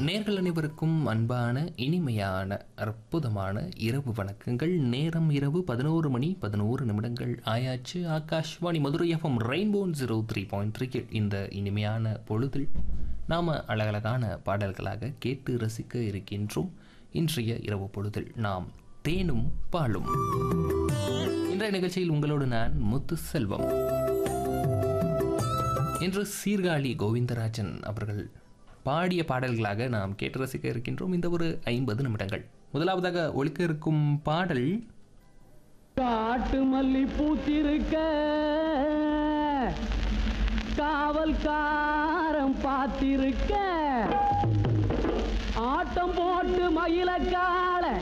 நேர்கள் அனைவருக்கும் அன்பான இனிமையான அற்புதமான இரவு வணக்கங்கள் நேரம் இரவு பதினோரு மணி பதினோரு நிமிடங்கள் ஆயாச்சு ஆகாஷ்வாணி மதுரை எஃப்எம் ரெயின்போன் ஜீரோ த்ரீ பாயிண்ட் த்ரீ இந்த இனிமையான பொழுதில் நாம் அழகழகான பாடல்களாக கேட்டு ரசிக்க இருக்கின்றோம் இன்றைய இரவு பொழுதில் நாம் தேனும் பாலும் இன்றைய நிகழ்ச்சியில் உங்களோடு நான் முத்து செல்வம் இன்று சீர்காழி கோவிந்தராஜன் அவர்கள் பாடிய பாடல்களாக நாம் கேட்டு ரசிக்க இருக்கின்றோம் இந்த ஒரு ஐம்பது நிமிடங்கள் முதலாவதாக ஒழிக்க இருக்கும் பாடல் காட்டு மல்லி பூத்திருக்க காவல்காரன் பார்த்திருக்க ஆட்டம் போட்டு மயிலக்கால